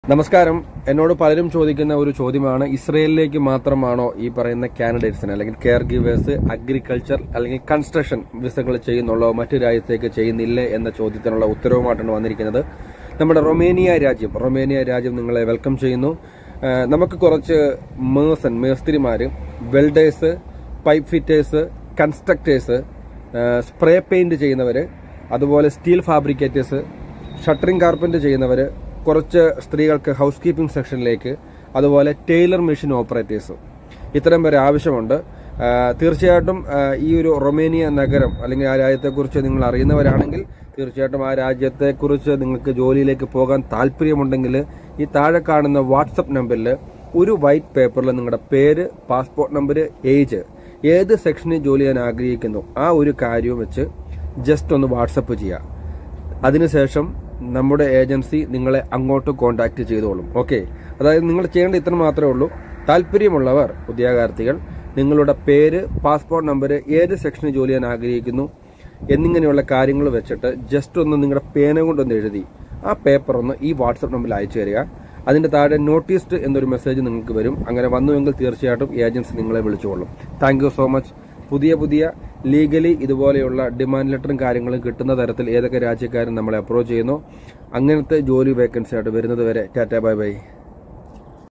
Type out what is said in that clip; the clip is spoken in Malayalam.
നമസ്കാരം എന്നോട് പലരും ചോദിക്കുന്ന ഒരു ചോദ്യമാണ് ഇസ്രയേലിലേക്ക് മാത്രമാണോ ഈ പറയുന്ന കാൻഡിഡേറ്റ്സിന് അല്ലെങ്കിൽ കെയർ ഗിവേഴ്സ് അഗ്രികൾച്ചർ അല്ലെങ്കിൽ കൺസ്ട്രക്ഷൻ വിസകൾ ചെയ്യുന്നുള്ളോ മറ്റു രാജ്യത്തേക്ക് ചെയ്യുന്നില്ലേ എന്ന ചോദ്യത്തിനുള്ള ഉത്തരവുമായിട്ടാണ് വന്നിരിക്കുന്നത് നമ്മുടെ റൊമേനിയ രാജ്യം റൊമേനിയ രാജ്യം നിങ്ങളെ വെൽക്കം ചെയ്യുന്നു ആ, നമുക്ക് കുറച്ച് മേഴ്സൺ മേസ്തിരിമാര് welders pipe fitters constructors spray paint ചെയ്യുന്നവര് അതുപോലെ സ്റ്റീൽ ഫാബ്രിക്കേറ്റേഴ്സ് ഷട്ടറിംഗ് കാർപ്പന്റ് ചെയ്യുന്നവര് കുറച്ച് സ്ത്രീകൾക്ക് ഹൗസ് കീപ്പിംഗ് സെക്ഷനിലേക്ക് അതുപോലെ ടൈലർ മെഷീൻ ഓപ്പറേറ്റേഴ്സ് ഇത്തരം പേര് ആവശ്യമുണ്ട് ആ, തീർച്ചയായിട്ടും ആ, ഈ ഒരു റൊമേനിയ നഗരം അല്ലെങ്കിൽ ആ രാജ്യത്തെക്കുറിച്ച് നിങ്ങൾ അറിയുന്നവരാണെങ്കിൽ തീർച്ചയായിട്ടും ആ രാജ്യത്തെക്കുറിച്ച് നിങ്ങൾക്ക് ജോലിയിലേക്ക് പോകാൻ താല്പര്യമുണ്ടെങ്കിൽ ഈ താഴെ കാണുന്ന വാട്സപ്പ് നമ്പറിൽ ഒരു വൈറ്റ് പേപ്പറിൽ നിങ്ങളുടെ പേര് പാസ്പോർട്ട് നമ്പർ ഏജ് ഏത് സെക്ഷനിൽ ജോലി ചെയ്യാൻ ആഗ്രഹിക്കുന്നു ആ ഒരു കാര്യവും വെച്ച് ജസ്റ്റ് ഒന്ന് വാട്സപ്പ് ചെയ്യുക അതിനുശേഷം നമ്മുടെ ഏജൻസി നിങ്ങളെ അങ്ങോട്ട് കോൺടാക്ട് ചെയ്തോളും ഓക്കെ അതായത് നിങ്ങൾ ചെയ്യേണ്ട ഇത്ര മാത്രമേ ഉള്ളൂ താല്പര്യമുള്ളവർ ഉദ്യോഗാർത്ഥികൾ നിങ്ങളുടെ പേര് പാസ്പോർട്ട് നമ്പർ ഏത് സെക്ഷനിൽ ജോലി ചെയ്യാൻ ആഗ്രഹിക്കുന്നു എന്നിങ്ങനെയുള്ള കാര്യങ്ങൾ വെച്ചിട്ട് ജസ്റ്റ് ഒന്ന് നിങ്ങളുടെ പേന കൊണ്ടൊന്ന് എഴുതി ആ പേപ്പർ ഒന്ന് ഈ വാട്സപ്പ് നമ്പറിൽ അയച്ചു തരിക അതിന്റെ താഴെ നോട്ടീസ്ഡ് എന്നൊരു മെസ്സേജ് നിങ്ങൾക്ക് വരും അങ്ങനെ വന്നുവെങ്കിൽ തീർച്ചയായിട്ടും ഏജൻസി നിങ്ങളെ വിളിച്ചുകൊള്ളും താങ്ക് യു സോ മച്ച് പുതിയ പുതിയ ലീഗലി ഇതുപോലെയുള്ള ഡിമാൻഡ് ലെറ്ററും കാര്യങ്ങളും കിട്ടുന്ന തരത്തിൽ ഏതൊക്കെ രാജ്യക്കാരും നമ്മളെ അപ്രോച്ച് ചെയ്യുന്നു അങ്ങനത്തെ ജോലി വേക്കൻസി ആയിട്ട് വരുന്നത് വരെ ടാറ്റ ബൈ ബൈ